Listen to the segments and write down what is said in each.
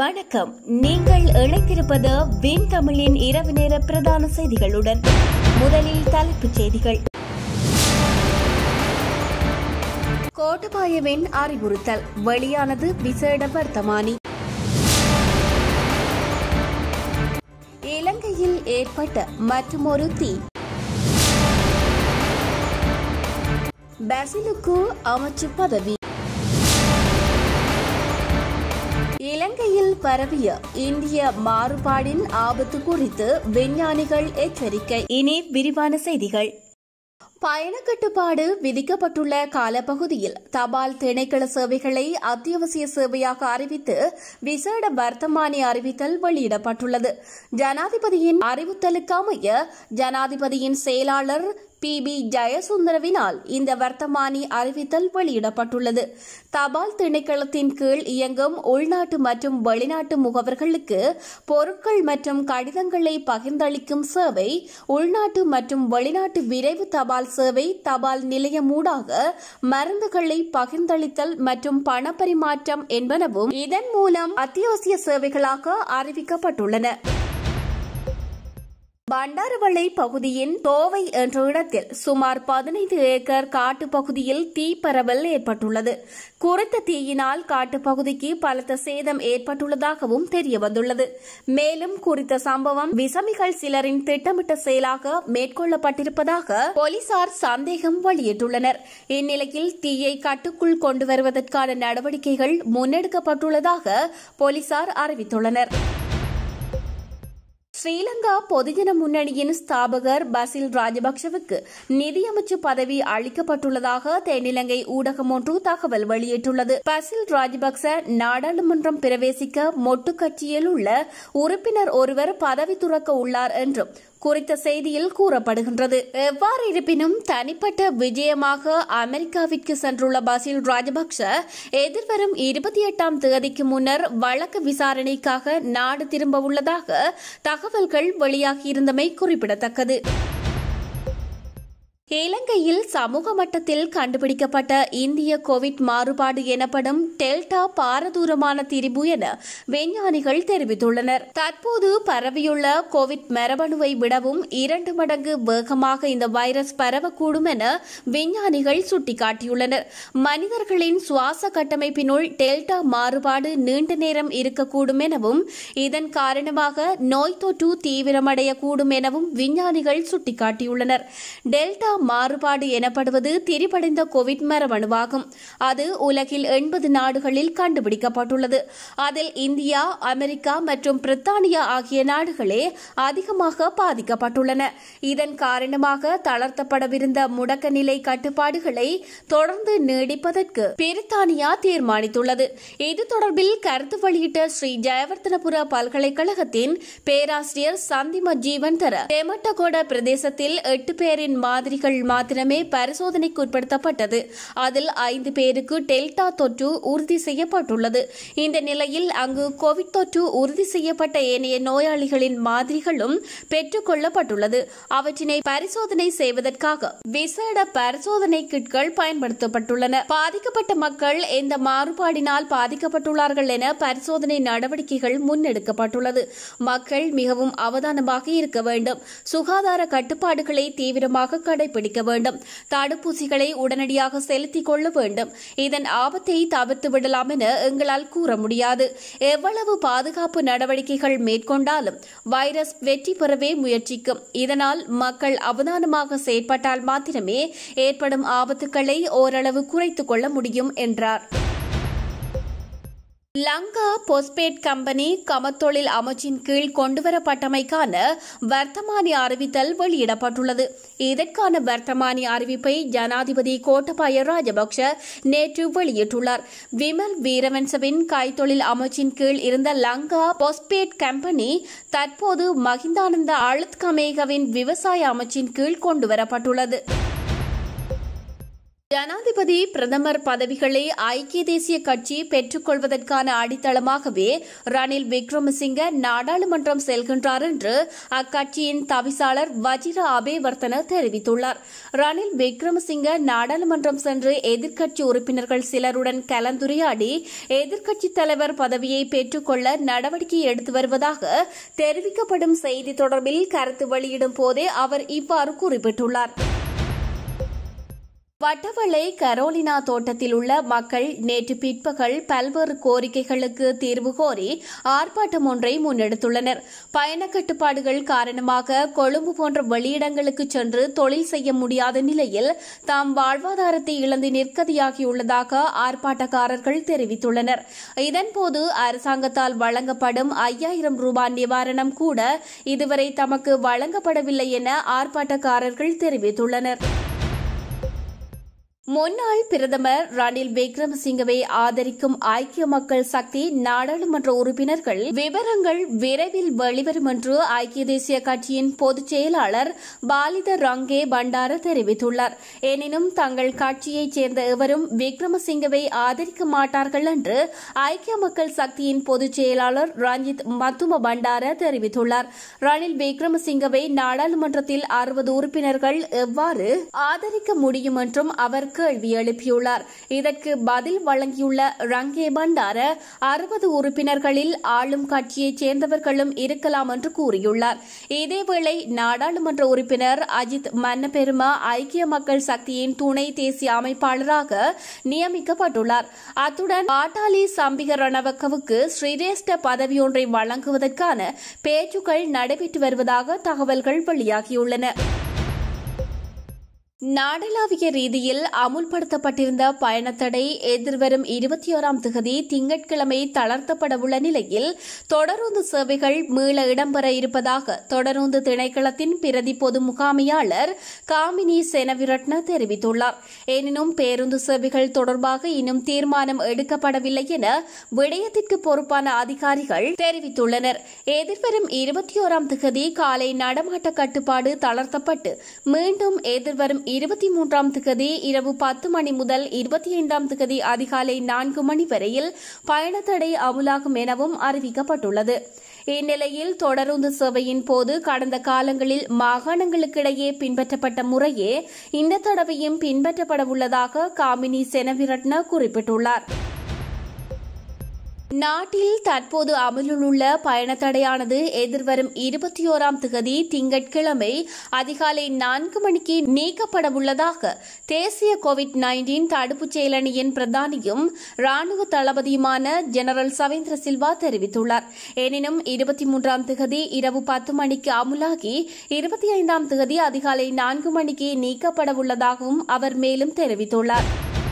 வணக்கம் நீங்கள் இணைத்திருப்பது வின் தமிழின் இரவு நேர பிரதான செய்திகளுடன் முதலில் தலைப்புச் செய்திகள் கோட்டபாயவின் அறிவுறுத்தல் வெளியானது விசேட வர்த்தமானி இலங்கையில் ஏற்பட்ட மற்றுமொரு தீ பசிலுக்கு அமைச்சு பதவி இலங்கையில் பரவிய இந்திய மாறுபாடின் ஆபத்து குறித்து விஞ்ஞானிகள் எச்சரிக்கை இனி விரிவான செய்திகள் பயண கட்டுப்பாடு விதிக்கப்பட்டுள்ள காலப்பகுதியில் தபால் திணைக்கள சேவைகளை அத்தியாவசிய சேவையாக அறிவித்து விசேட வர்த்தமானி அறிவித்தல் வெளியிடப்பட்டுள்ளது ஜனாதிபதியின் அறிவுறுத்தலுக்கு அமைய ஜனாதிபதியின் செயலாளர் பி பி ஜெயசுந்தரவினால் இந்த வர்த்தமானி அறிவித்தல் வெளியிடப்பட்டுள்ளது தபால் திணைக்களத்தின் கீழ் இயங்கும் உள்நாட்டு மற்றும் வெளிநாட்டு முகவர்களுக்கு பொருட்கள் மற்றும் கடிதங்களை பகிர்ந்தளிக்கும் சேவை உள்நாட்டு மற்றும் வெளிநாட்டு விரைவு தபால் சேவை தபால் நிலையம் ஊடாக மருந்துகளை பகிர்ந்தளித்தல் மற்றும் பணப்பரிமாற்றம் என்பனவும் இதன் மூலம் அத்தியாவசிய சேவைகளாக அறிவிக்கப்பட்டுள்ளன பண்டாரவளை பகுதியின் தோவை என்ற இடத்தில் சுமார் பதினைந்து ஏக்கர் காட்டுப் பகுதியில் தீ பரவல் ஏற்பட்டுள்ளது குறித்த தீயினால் காட்டுப் பகுதிக்கு பலத்த சேதம் ஏற்பட்டுள்ளதாகவும் தெரியவந்துள்ளது மேலும் குறித்த சம்பவம் விசமிகள் சிலரின் திட்டமிட்ட செயலாக மேற்கொள்ளப்பட்டிருப்பதாக போலீசார் சந்தேகம் வெளியிட்டுள்ளனர் இந்நிலையில் தீயை கட்டுக்குள் கொண்டு வருவதற்கான நடவடிக்கைகள் முன்னெடுக்கப்பட்டுள்ளதாக போலீசார் அறிவித்துள்ளனர் ஸ்ரீலங்கா பொதுஜன முன்னணியின் ஸ்தாபகர் பசில் ராஜபக்சவுக்கு நிதியமைச்சு பதவி அளிக்கப்பட்டுள்ளதாக தென்னிலங்கை ஊடகம் ஒன்று தகவல் வெளியிட்டுள்ளது பசில் ராஜபக்ச நாடாளுமன்றம் பிரவேசிக்க மொட்டு கட்சியில் உள்ள உறுப்பினர் ஒருவர் பதவி துறக்க உள்ளார் என்றும் குறித்த செய்தியில் கூறப்படுகின்றது எவ்வாறு இருப்பினும் தனிப்பட்ட விஜயமாக அமெரிக்காவிற்கு சென்றுள்ள பசில் ராஜபக்ச எதிர்வரும் இருபத்தி எட்டாம் தேதிக்கு முன்னர் வழக்கு விசாரணைக்காக நாடு திரும்ப உள்ளதாக தகவல்கள் வெளியாகியிருந்தமை குறிப்பிடத்தக்கது இலங்கையில் சமூக மட்டத்தில் கண்டுபிடிக்கப்பட்ட இந்திய கோவிட் மாறுபாடு எனப்படும் டெல்டா பாரதூரமான திரிபு என விஞ்ஞானிகள் தெரிவித்துள்ளனர் தற்போது பரவியுள்ள கோவிட் மரபணுவை விடவும் இரண்டு மடங்கு வேகமாக இந்த வைரஸ் பரவக்கூடும் என விஞ்ஞானிகள் சுட்டிக்காட்டியுள்ளனர் மனிதர்களின் சுவாச கட்டமைப்பினுள் டெல்டா மாறுபாடு நீண்ட நேரம் இருக்கக்கூடும் எனவும் இதன் காரணமாக நோய் தொற்று தீவிரமடையக்கூடும் எனவும் விஞ்ஞானிகள் சுட்டிக்காட்டியுள்ளனர் டெல்டா மாறுபாடு எனப்படுவது திரிபடைந்த கோவிட் மரபணுவாகும் அது உலகில் எண்பது நாடுகளில் கண்டுபிடிக்கப்பட்டுள்ளது அதில் இந்தியா அமெரிக்கா மற்றும் பிரித்தானியா ஆகிய நாடுகளே அதிகமாக பாதிக்கப்பட்டுள்ளன இதன் காரணமாக தளர்த்தப்படவிருந்த முடக்க நிலை கட்டுப்பாடுகளை தொடர்ந்து நீடிப்பதற்கு பிரித்தானியா தீர்மானித்துள்ளது இது தொடர்பில் கருத்து வெளியிட்ட ஸ்ரீ ஜெயவர்த்தனபுர பல்கலைக்கழகத்தின் பேராசிரியர் சந்திம ஜீவன் தர தெமட்டகோட பிரதேசத்தில் எட்டு பேரின் மாதிரிகள் மாத்திரமே பரிசோதனைக்கு உட்படுத்தப்பட்டது அதில் ஐந்து பேருக்கு டெல்டா தொற்று உறுதி செய்யப்பட்டுள்ளது இந்த நிலையில் அங்கு கோவிட் தொற்று உறுதி செய்யப்பட்ட ஏனைய நோயாளிகளின் மாதிரிகளும் பெற்றுக் கொள்ளப்பட்டுள்ளது அவற்றினை பரிசோதனை செய்வதற்காக விசேட பரிசோதனை கிட்கள் பயன்படுத்தப்பட்டுள்ளன பாதிக்கப்பட்ட மக்கள் எந்த மாறுபாடினால் பாதிக்கப்பட்டுள்ளார்கள் என பரிசோதனை நடவடிக்கைகள் முன்னெடுக்கப்பட்டுள்ளது மக்கள் மிகவும் அவதானமாக இருக்க வேண்டும் சுகாதார கட்டுப்பாடுகளை தீவிரமாக கடைபிடிக்க வேண்டும் தடுப்பூசிகளை உடனடியாக செலுத்திக் கொள்ள வேண்டும் இதன் ஆபத்தை தவிர்த்து விடலாம் என எங்களால் கூற முடியாது எவ்வளவு பாதுகாப்பு நடவடிக்கைகள் மேற்கொண்டாலும் வைரஸ் வெற்றி பெறவே முயற்சிக்கும் இதனால் மக்கள் அவதானமாக செயற்பட்டால் மாத்திரமே ஏற்படும் ஆபத்துக்களை ஓரளவு குறைத்துக் கொள்ள முடியும் என்றார் லங்கா போஸ்பேட் கம்பெனி கமத்தொழில் அமைச்சின் கீழ் கொண்டுவரப்பட்டமைக்கான வர்த்தமானி அறிவித்தல் வெளியிடப்பட்டுள்ளது இதற்கான வர்த்தமானி அறிவிப்பை ஜனாதிபதி கோட்டபாய ராஜபக்ஷ நேற்று வெளியிட்டுள்ளார் விமல் வீரவன்சவின் கைத்தொழில் அமைச்சின் கீழ் இருந்த லங்கா போஸ்பேட் கம்பெனி தற்போது மகிந்தானந்த அழுத்கமேகவின் விவசாய அமைச்சின் கீழ் கொண்டுவரப்பட்டுள்ளது ஜனாதிபதி பிரதமர் பதவிகளை ஐக்கிய தேசிய கட்சி பெற்றுக்கொள்வதற்கான அடித்தளமாகவே ரணில் விக்ரமசிங்க நாடாளுமன்றம் செல்கின்றார் என்று அக்கட்சியின் தவிசாளர் வஜிர அபேவர்த்தன தெரிவித்துள்ளார் ரணில் விக்ரமசிங்க நாடாளுமன்றம் சென்று எதிர்க்கட்சி உறுப்பினர்கள் சிலருடன் கலந்துரையாடி எதிர்க்கட்சித் தலைவர் பதவியை பெற்றுக்கொள்ள நடவடிக்கை எடுத்து வருவதாக தெரிவிக்கப்படும் செய்தி தொடர்பில் கருத்து வெளியிடும் போதே அவர் இவ்வாறு குறிப்பிட்டுள்ளார் வட்டவளை கரோலினா தோட்டத்தில் உள்ள மக்கள் நேற்று பிற்பகல் பல்வேறு கோரிக்கைகளுக்கு தீர்வு கோரி ஆர்ப்பாட்டம் ஒன்றை முன்னெடுத்துள்ளனர் பயண கட்டுப்பாடுகள் காரணமாக கொழும்பு போன்ற வெளியிடங்களுக்கு சென்று தொழில் செய்ய முடியாத நிலையில் தாம் வாழ்வாதாரத்தை இழந்து நிற்கதியாகியுள்ளதாக ஆர்ப்பாட்டக்காரர்கள் தெரிவித்துள்ளனர் இதன்போது அரசாங்கத்தால் வழங்கப்படும் ஐயாயிரம் ரூபாய் நிவாரணம் கூட இதுவரை தமக்கு வழங்கப்படவில்லை என ஆர்ப்பாட்டக்காரர்கள் தெரிவித்துள்ளனர் முன்னாள் பிரதமர் ரணில் விக்ரமசிங்கவை ஆதரிக்கும் ஐக்கிய மக்கள் சக்தி நாடாளுமன்ற உறுப்பினர்கள் விவரங்கள் விரைவில் வெளிவரும் என்று ஐக்கிய தேசிய கட்சியின் பொதுச் செயலாளர் பாலித ரங்கே பண்டார தெரிவித்துள்ளார் எனினும் தங்கள் கட்சியைச் சேர்ந்த எவரும் விக்ரமசிங்கவை ஆதரிக்க மாட்டார்கள் என்று ஐக்கிய மக்கள் சக்தியின் பொதுச் செயலாளர் ரஞ்சித் மத்தும பண்டார தெரிவித்துள்ளார் ரணில் விக்ரமசிங்கவை நாடாளுமன்றத்தில் அறுபது உறுப்பினர்கள் எவ்வாறு ஆதரிக்க முடியும் என்றும் அவர் கேள்வி எழுப்பியுள்ளார் இதற்கு பதில் வழங்கியுள்ள ரங்கே பண்டார அறுபது உறுப்பினர்களில் ஆளும் கட்சியைச் சேர்ந்தவர்களும் இருக்கலாம் என்று கூறியுள்ளார் இதேவேளை நாடாளுமன்ற உறுப்பினர் அஜித் மன்னபெருமா ஐக்கிய மக்கள் சக்தியின் துணை தேசிய அமைப்பாளராக நியமிக்கப்பட்டுள்ளார் அத்துடன் பாட்டாளி சம்பிக ரணவக்கவுக்கு ஸ்ரீரேஷ்ட பதவியொன்றை வழங்குவதற்கான பேச்சுக்கள் நடைபெற்று வருவதாக தகவல்கள் வெளியாகியுள்ளன நாடளாவிய ரீதியில் அமுல்படுத்தப்பட்டிருந்த பயணத்தடை எதிர்வரும் இருபத்தி ஓராம் திகதி திங்கட்கிழமை தளர்த்தப்படவுள்ள நிலையில் தொடருந்து சேவைகள் மீள இடம்பெற இருப்பதாக தொடருந்து திணைக்களத்தின் பிரதி பொது முகாமையாளர் காமினி செனவிரட்ன தெரிவித்துள்ளார் எனினும் பேருந்து சேவைகள் தொடர்பாக இன்னும் தீர்மானம் எடுக்கப்படவில்லை என விடயத்திற்கு பொறுப்பான அதிகாரிகள் தெரிவித்துள்ளனர் எதிர்வரும் இருபத்தி ஓராம் திகதி காலை நடமாட்ட கட்டுப்பாடு தளர்த்தப்பட்டு மீண்டும் எதிர்வரும் இருபத்தி மூன்றாம் திகதி இரவு பத்து மணி முதல் இருபத்தி ஐந்தாம் திகதி அதிகாலை நான்கு மணி வரையில் பயணத்தடை அமுலாகும் எனவும் அறிவிக்கப்பட்டுள்ளது இந்நிலையில் தொடருந்து சேவையின் போது கடந்த காலங்களில் மாகாணங்களுக்கிடையே பின்பற்றப்பட்ட முறையே இந்த தடவையும் பின்பற்றப்பட உள்ளதாக காமினி செனவிரட்ன குறிப்பிட்டுள்ளார் நாட்டில் தற்போது அமலில் உள்ள பயணத்தடையானது எதிர்வரும் இருபத்தி ஓராம் திகதி திங்கட்கிழமை அதிகாலை நான்கு மணிக்கு நீக்கப்பட உள்ளதாக தேசிய கோவிட் நைன்டீன் தடுப்புச் செயலணியின் பிரதானியும் ராணுவ தளபதியுமான ஜெனரல் சவேந்திர சில்வா தெரிவித்துள்ளார் எனினும் இருபத்தி மூன்றாம் திகதி இரவு பத்து மணிக்கு அமுலாகி இருபத்தி ஐந்தாம் திகதி அதிகாலை நான்கு மணிக்கு நீக்கப்பட உள்ளதாகவும் அவர் மேலும் தெரிவித்துள்ளார்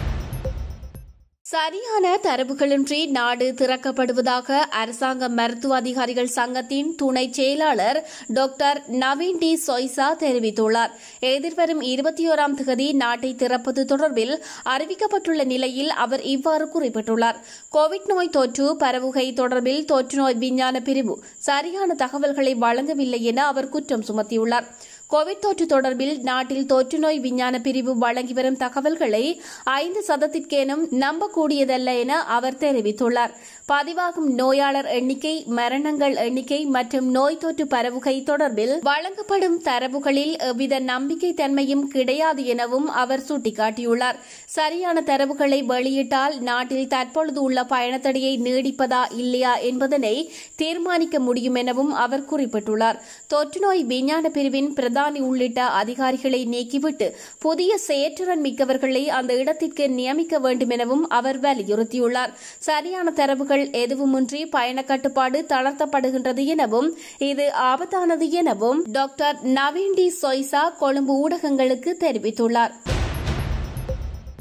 சரியான தரவுகளின்றி நாடு திறக்கப்படுவதாக அரசாங்க மருத்துவ அதிகாரிகள் சங்கத்தின் துணை செயலாளர் டாக்டர் நவீன் டி சொய்சா தெரிவித்துள்ளார் எதிர்வரும் இருபத்தி ஓராம் திகதி நாட்டை திறப்பது தொடர்பில் அறிவிக்கப்பட்டுள்ள நிலையில் அவர் இவ்வாறு குறிப்பிட்டுள்ளார் கோவிட் நோய் தொற்று பரவுகை தொடர்பில் தொற்றுநோய் விஞ்ஞான பிரிவு சரியான தகவல்களை வழங்கவில்லை என அவர் குற்றம் சுமத்தியுள்ளார் கோவிட் தொற்று தொடர்பில் நாட்டில் தொற்றுநோய் விஞ்ஞான பிரிவு வழங்கி வரும் தகவல்களை ஐந்து சதத்திற்கேனும் நம்பக்கூடியதல்ல என அவர் தெரிவித்துள்ளார் பதிவாகும் நோயாளர் எண்ணிக்கை மரணங்கள் எண்ணிக்கை மற்றும் நோய் தொற்று பரவுகை தொடர்பில் வழங்கப்படும் தரவுகளில் எவ்வித நம்பிக்கை தன்மையும் கிடையாது எனவும் அவர் சுட்டிக்காட்டியுள்ளார் சரியான தரவுகளை வெளியிட்டால் நாட்டில் தற்பொழுது உள்ள பயணத்தடையை நீடிப்பதா இல்லையா என்பதனை தீர்மானிக்க முடியும் எனவும் அவர் குறிப்பிட்டுள்ளார் தொற்றுநோய் விஞ்ஞான பிரிவின் பிரதானி உள்ளிட்ட அதிகாரிகளை நீக்கிவிட்டு புதிய செயற்றுடன் மிக்கவர்களை அந்த இடத்திற்கு நியமிக்க வேண்டும் எனவும் அவர் வலியுறுத்தியுள்ளார் சரியான தரவுகள் எதுவுமின்றி பயண கட்டுப்பாடு தளர்த்தப்படுகின்றது எனவும் இது ஆபத்தானது எனவும் டாக்டர் நவீன் டி சொய்சா கொழும்பு ஊடகங்களுக்கு தெரிவித்துள்ளார்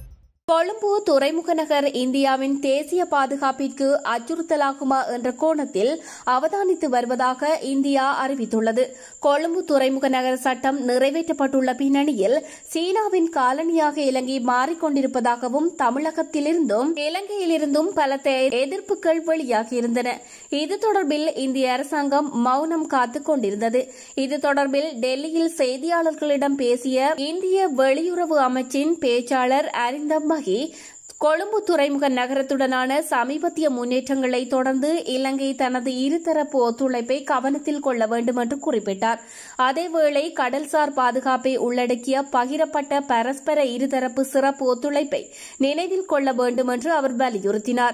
கொழும்பு துறைமுக நகர் இந்தியாவின் தேசிய பாதுகாப்பிற்கு அச்சுறுத்தலாகுமா என்ற கோணத்தில் அவதானித்து வருவதாக இந்தியா அறிவித்துள்ளது கொழும்பு துறைமுக நகர சட்டம் நிறைவேற்றப்பட்டுள்ள பின்னணியில் சீனாவின் காலனியாக இலங்கை மாறிக்கொண்டிருப்பதாகவும் தமிழகத்திலிருந்தும் இலங்கையிலிருந்தும் பல எதிர்ப்புகள் வெளியாகியிருந்தன இது தொடர்பில் இந்திய அரசாங்கம் மௌனம் காத்துக் கொண்டிருந்தது இது தொடர்பில் டெல்லியில் செய்தியாளர்களிடம் பேசிய இந்திய வெளியுறவு அமைச்சின் பேச்சாளர் அரிந்தம் மகி கொழும்பு துறைமுக நகரத்துடனான சமீபத்திய முன்னேற்றங்களை தொடர்ந்து இலங்கை தனது இருதரப்பு ஒத்துழைப்பை கவனத்தில் கொள்ள வேண்டும் என்று குறிப்பிட்டார் அதேவேளை கடல்சார் பாதுகாப்பை உள்ளடக்கிய பகிரப்பட்ட பரஸ்பர இருதரப்பு சிறப்பு ஒத்துழைப்பை நினைவில் கொள்ள வேண்டும் என்று அவர் வலியுறுத்தினார்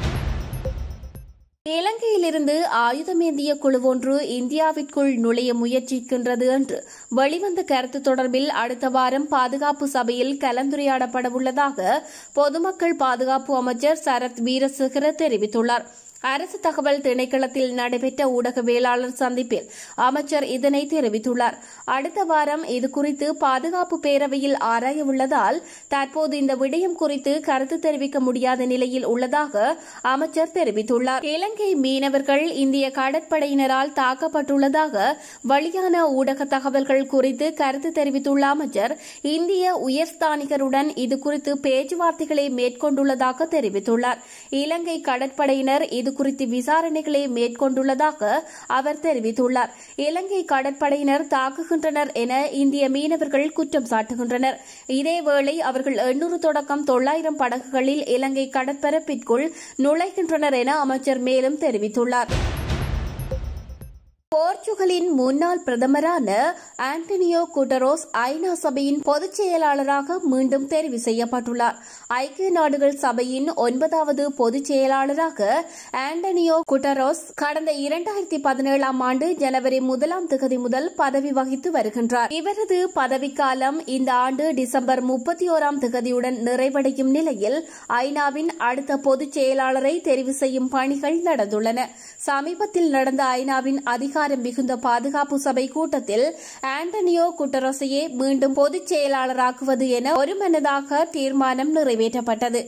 இலங்கையிலிருந்து ஆயுதமேந்திய குழு ஒன்று இந்தியாவிற்குள் நுழைய முயற்சிக்கின்றது என்று வெளிவந்த கருத்து தொடர்பில் அடுத்த வாரம் பாதுகாப்பு சபையில் கலந்துரையாடப்படவுள்ளதாக பொதுமக்கள் பாதுகாப்பு அமைச்சர் சரத் வீரசேகர தெரிவித்துள்ளார் அரசு தகவல் திணைக்களத்தில் நடைபெற்ற ஊடகவியலாளர் சந்திப்பில் அமைச்சர் இதனை தெரிவித்துள்ளார் அடுத்த வாரம் இதுகுறித்து பாதுகாப்பு பேரவையில் ஆராய உள்ளதால் தற்போது இந்த விடயம் குறித்து கருத்து தெரிவிக்க முடியாத நிலையில் உள்ளதாக அமைச்சர் தெரிவித்துள்ளார் இலங்கை மீனவர்கள் இந்திய கடற்படையினரால் தாக்கப்பட்டுள்ளதாக வெளியான ஊடக தகவல்கள் குறித்து கருத்து தெரிவித்துள்ள அமைச்சர் இந்திய உயர்ஸ்தானிகருடன் இதுகுறித்து பேச்சுவார்த்தைகளை மேற்கொண்டுள்ளதாக தெரிவித்துள்ளார் இலங்கை கடற்படையினர் இது குறித்து விசாரணைகளை மேற்கொண்டுள்ளதாக அவர் தெரிவித்துள்ளார் இலங்கை கடற்படையினர் தாக்குகின்றனர் என இந்திய மீனவர்கள் குற்றம் சாட்டுகின்றனர் இதேவேளை அவர்கள் எண்ணூறு தொடக்கம் தொள்ளாயிரம் படகுகளில் இலங்கை கடற்பரப்பிற்குள் நுழைகின்றனர் என அமைச்சர் மேலும் தெரிவித்துள்ளார் போர்ச்சுகலின் முன்னாள் பிரதமரான ஆண்டனியோ குட்டரோஸ் ஐநா சபையின் பொதுச் செயலாளராக மீண்டும் தெரிவு செய்யப்பட்டுள்ளார் ஐக்கிய நாடுகள் சபையின் ஒன்பதாவது பொதுச் செயலாளராக ஆண்டனியோ குட்டரோஸ் கடந்த இரண்டாயிரத்தி பதினேழாம் ஆண்டு ஜனவரி முதலாம் திகதி முதல் பதவி வகித்து வருகின்றார் இவரது பதவிக்காலம் இந்த ஆண்டு டிசம்பர் முப்பத்தி ஓராம் திகதியுடன் நிறைவடையும் நிலையில் ஐநாவின் அடுத்த பொதுச் செயலாளரை தெரிவு செய்யும் பணிகள் நடந்துள்ளன சமீபத்தில் நடந்த ஐநாவின் அதிகார அதிகாரம் மிகுந்த பாதுகாப்பு சபை கூட்டத்தில் ஆண்டனியோ குட்டரசையே மீண்டும் பொதுச் செயலாளராக்குவது என ஒருமனதாக தீர்மானம் நிறைவேற்றப்பட்டது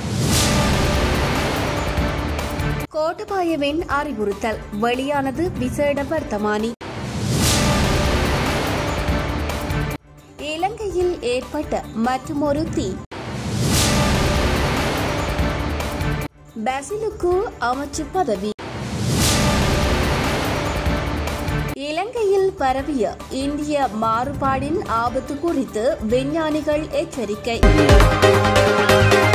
கோட்டபாயவின் அறிவுறுத்தல் வெளியானது விசேட வர்த்தமானி இலங்கையில் ஏற்பட்ட மற்றுமொரு தீ பசிலுக்கு அமைச்சு பதவி இலங்கையில் பரவிய இந்திய மாறுபாடின் ஆபத்து குறித்து விஞ்ஞானிகள் எச்சரிக்கை